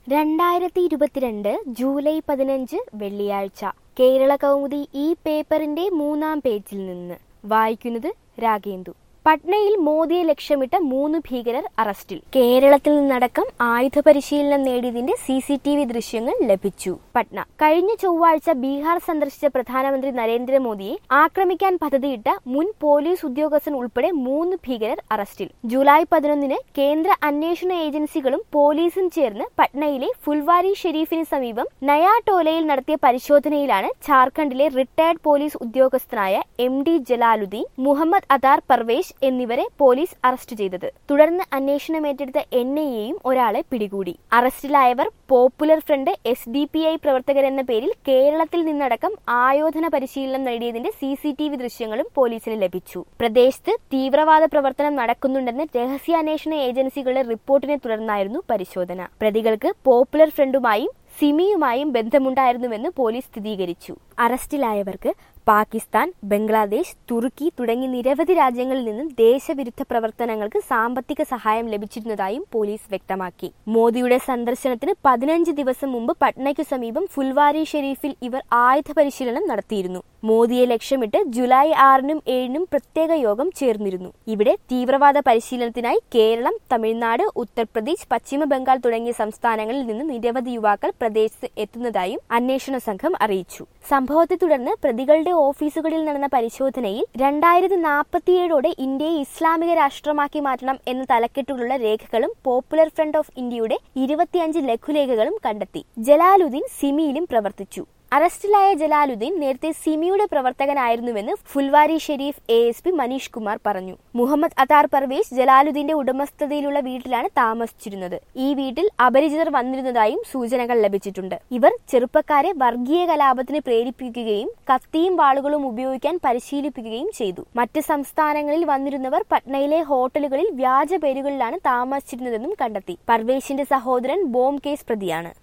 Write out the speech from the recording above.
രണ്ടായിരത്തി ഇരുപത്തിരണ്ട് ജൂലൈ പതിനഞ്ച് വെള്ളിയാഴ്ച കേരള കൗമുദി ഈ പേപ്പറിന്റെ മൂന്നാം പേജിൽ നിന്ന് വായിക്കുന്നത് രാഗേന്ദു പട്നയിൽ മോദിയെ ലക്ഷ്യമിട്ട മൂന്ന് ഭീകരർ അറസ്റ്റിൽ കേരളത്തിൽ നിന്നടക്കം ആയുധ പരിശീലനം നേടിയതിന്റെ സി സി ടി വി ദൃശ്യങ്ങൾ ലഭിച്ചു പട്ന കഴിഞ്ഞ ചൊവ്വാഴ്ച ബീഹാർ സന്ദർശിച്ച പ്രധാനമന്ത്രി നരേന്ദ്രമോദിയെ ആക്രമിക്കാൻ പദ്ധതിയിട്ട മുൻ പോലീസ് ഉദ്യോഗസ്ഥൻ ഉൾപ്പെടെ മൂന്ന് ഭീകരർ അറസ്റ്റിൽ ജൂലൈ പതിനൊന്നിന് കേന്ദ്ര അന്വേഷണ ഏജൻസികളും പോലീസും ചേർന്ന് പട്നയിലെ ഫുൽവാരി ഷെരീഫിന് സമീപം നയാടോലയിൽ നടത്തിയ പരിശോധനയിലാണ് ജാർഖണ്ഡിലെ റിട്ടയർഡ് പോലീസ് ഉദ്യോഗസ്ഥനായ എം ഡി ജലാലുദ്ദീൻ മുഹമ്മദ് അദാർ പർവേഷ് എന്നിവരെ പോലീസ് അറസ്റ്റ് ചെയ്തത് തുടർന്ന് അന്വേഷണം ഏറ്റെടുത്ത എൻ ഐ എയും ഒരാളെ പിടികൂടി അറസ്റ്റിലായവർ popular front S D P I പ്രവർത്തകരെന്ന പേരിൽ കേരളത്തിൽ നിന്നടക്കം ആയോധന പരിശീലനം നേടിയതിന്റെ സി സി ടി വി ദൃശ്യങ്ങളും പോലീസിന് ലഭിച്ചു പ്രദേശത്ത് തീവ്രവാദ പ്രവർത്തനം നടക്കുന്നുണ്ടെന്ന് രഹസ്യാന്വേഷണ ഏജൻസികളുടെ റിപ്പോർട്ടിനെ തുടർന്നായിരുന്നു പരിശോധന പ്രതികൾക്ക് പോപ്പുലർ ഫ്രണ്ടുമായും സിമിയുമായും ബന്ധമുണ്ടായിരുന്നുവെന്ന് പോലീസ് സ്ഥിരീകരിച്ചു അറസ്റ്റിലായവർക്ക് പാകിസ്ഥാൻ ബംഗ്ലാദേശ് തുർക്കി തുടങ്ങി നിരവധി രാജ്യങ്ങളിൽ നിന്നും ദേശവിരുദ്ധ പ്രവർത്തനങ്ങൾക്ക് സാമ്പത്തിക സഹായം ലഭിച്ചിരുന്നതായും പോലീസ് വ്യക്തമാക്കി മോദിയുടെ സന്ദർശനത്തിന് പതിനഞ്ച് ദിവസം മുമ്പ് പട്നയ്ക്കു സമീപം ഫുൽവാരി ഷെരീഫിൽ ഇവർ ആയുധ പരിശീലനം നടത്തിയിരുന്നു മോദിയെ ലക്ഷ്യമിട്ട് ജൂലൈ ആറിനും ഏഴിനും പ്രത്യേക യോഗം ചേർന്നിരുന്നു ഇവിടെ തീവ്രവാദ പരിശീലനത്തിനായി കേരളം തമിഴ്നാട് ഉത്തർപ്രദേശ് പശ്ചിമ ബംഗാൾ തുടങ്ങിയ സംസ്ഥാനങ്ങളിൽ നിന്ന് നിരവധി യുവാക്കൾ പ്രദേശത്ത് എത്തുന്നതായും അന്വേഷണ സംഘം അറിയിച്ചു സംഭവത്തെ തുടർന്ന് പ്രതികളുടെ ഓഫീസുകളിൽ നടന്ന പരിശോധനയിൽ രണ്ടായിരത്തി നാൽപ്പത്തിയേഴോടെ ഇന്ത്യയെ ഇസ്ലാമിക രാഷ്ട്രമാക്കി മാറ്റണം എന്ന തലക്കെട്ടുകളുള്ള രേഖകളും പോപ്പുലർ ഫ്രണ്ട് ഓഫ് ഇന്ത്യയുടെ ഇരുപത്തിയഞ്ച് ലഘുലേഖകളും കണ്ടെത്തി ജലാലുദ്ദീൻ സിമിയിലും പ്രവർത്തിച്ചു അറസ്റ്റിലായ ജലാലുദ്ദീൻ നേരത്തെ സിമിയുടെ പ്രവർത്തകനായിരുന്നുവെന്ന് Phulwari Sharif A S P Manish Kumar പറഞ്ഞു മുഹമ്മദ് അതാർ പർവേസ് ജലാലുദ്ദീന്റെ ഉടമസ്ഥതയിലുള്ള വീട്ടിലാണ് താമസിച്ചിരുന്നത് ഈ വീട്ടിൽ അപരിചിതർ വന്നിരുന്നതായും സൂചനകൾ ലഭിച്ചിട്ടുണ്ട് ഇവർ ചെറുപ്പക്കാരെ വർഗീയ കലാപത്തിന് പ്രേരിപ്പിക്കുകയും കത്തിയും വാളുകളും ഉപയോഗിക്കാൻ പരിശീലിപ്പിക്കുകയും ചെയ്തു മറ്റ് സംസ്ഥാനങ്ങളിൽ വന്നിരുന്നവർ പട്നയിലെ ഹോട്ടലുകളിൽ വ്യാജ പേരുകളിലാണ് താമസിച്ചിരുന്നതെന്നും കണ്ടെത്തി പർവേശിന്റെ സഹോദരൻ ബോംബ് കേസ് പ്രതിയാണ്